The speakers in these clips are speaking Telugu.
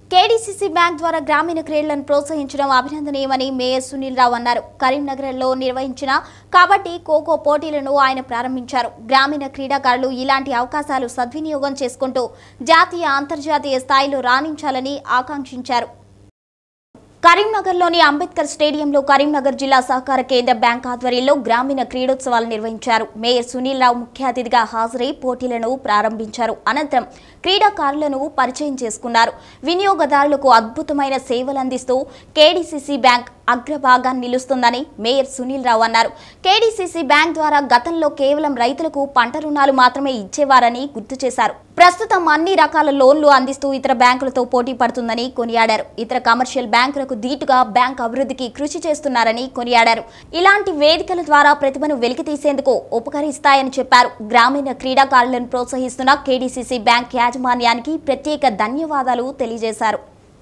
కేడీసీసీ బ్యాంక్ ద్వారా గ్రామీణ క్రీడలను ప్రోత్సహించడం అభినందనీయమని మేయర్ సునీల్ రావు అన్నారు కరీంనగర్లో నిర్వహించిన కబడ్డీ ఖోఖో పోటీలను ఆయన ప్రారంభించారు గ్రామీణ క్రీడాకారులు ఇలాంటి అవకాశాలు సద్వినియోగం చేసుకుంటూ జాతీయ అంతర్జాతీయ స్థాయిలో రాణించాలని ఆకాంక్షించారు కరీంనగర్లోని అంబేద్కర్ స్టేడియంలో కరీంనగర్ జిల్లా సహకార కేంద్ర బ్యాంక్ ఆధ్వర్యంలో గ్రామీణ క్రీడోత్సవాలు నిర్వహించారు మేయర్ సునీల్ రావు ముఖ్య అతిథిగా హాజరై పోటీలను ప్రారంభించారు అనంతరం క్రీడాకారులను పరిచయం చేసుకున్నారు వినియోగదారులకు అద్భుతమైన సేవలు అందిస్తూ కేడీసీసీ బ్యాంక్ అగ్రభాగాన్ని నిలుస్తుందని మేయర్ సునీల్ రావు అన్నారు కేడీసీసీ బ్యాంక్ ద్వారా గతంలో కేవలం రైతులకు పంట రుణాలు మాత్రమే ఇచ్చేవారని గుర్తు చేశారు ప్రస్తుతం అన్ని రకాల లోన్లు అందిస్తూ ఇతర బ్యాంకులతో పోటీ పడుతుందని కొనియాడారు ఇతర కమర్షియల్ బ్యాంకులకు ధీటుగా బ్యాంక్ అభివృద్ధికి కృషి చేస్తున్నారని కొనియాడారు ఇలాంటి వేదికల ద్వారా ప్రతిభను వెలికితీసేందుకు ఉపకరిస్తాయని చెప్పారు గ్రామీణ క్రీడాకారులను ప్రోత్సహిస్తున్న కేడీసీసీ బ్యాంక్ యాజమాన్యానికి ప్రత్యేక ధన్యవాదాలు తెలియజేశారు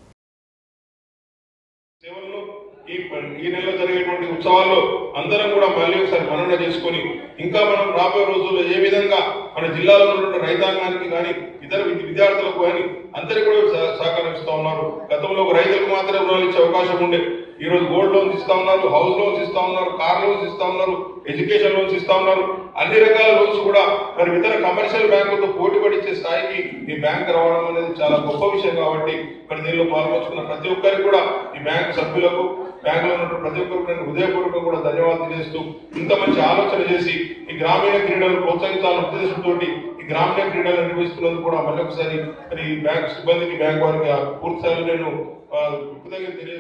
సేవలను ఈ ప- ఈ నెలలో జరిగేటువంటి ఉత్సవాల్లో అందరం కూడా మళ్ళీ ఒకసారి మనన చేసుకొని ఇంకా మనం రాబోయే రోజుల్లో ఏ విధంగా మన జిల్లాలో ఉన్నటువంటి రైతాంగానికి కానీ ఇతర విద్య- విద్యార్థులకు కానీ అందరికీ కూడా సహ- సహకరిస్తూ ఉన్నారు గతంలో ఒక రైతులకు మాత్రమే రుణాలు ఇచ్చే అవకాశం ఉండే ఈ రోజు గోల్డ్ లోన్స్ ఇస్తా ఉన్నారు హౌస్ లోన్స్ ఇస్తా ఉన్నారు కార్ లోన్స్ ఇస్తా ఉన్నారు ఎడ్యుకేషన్ లోన్స్ ఇస్తా ఉన్నారు అన్ని రకాల లోన్స్ కూడా మరి ఇతర కమర్షియల్ బ్యాంకులతో పోటీ పడిచ్చే స్థాయికి ఈ బ్యాంక్ రావడం అనేది చాలా గొప్ప విషయం కాబట్టి మరి దీనిలో పాల్గొంచుకున్న ప్రతి ఒక్కరికి కూడా ఈ బ్యాంక్ సభ్యులకు బ్యాంకులో ఉన్న ప్రతి ఒక్కరికి నేను హృదయపూర్వకంగా కూడా ధన్యవాదాలు చేస్తూ ఇంత మంచి ఆలోచన చేసి ఈ గ్రామీణ క్రీడలు ప్రోత్సహించాలన్న ఉద్దేశంతో ఈ గ్రామీణ క్రీడలు నిర్వహిస్తున్నందుకు కూడా మళ్ళీ ఒకసారి మరి ఈ బ్యాంక్ సిబ్బందికి బ్యాంక్ వారికి ఆ పూర్తి స్థాయిలో నేను ఆ, కృతజ్ఞతలు తెలియజేస్తున్నాను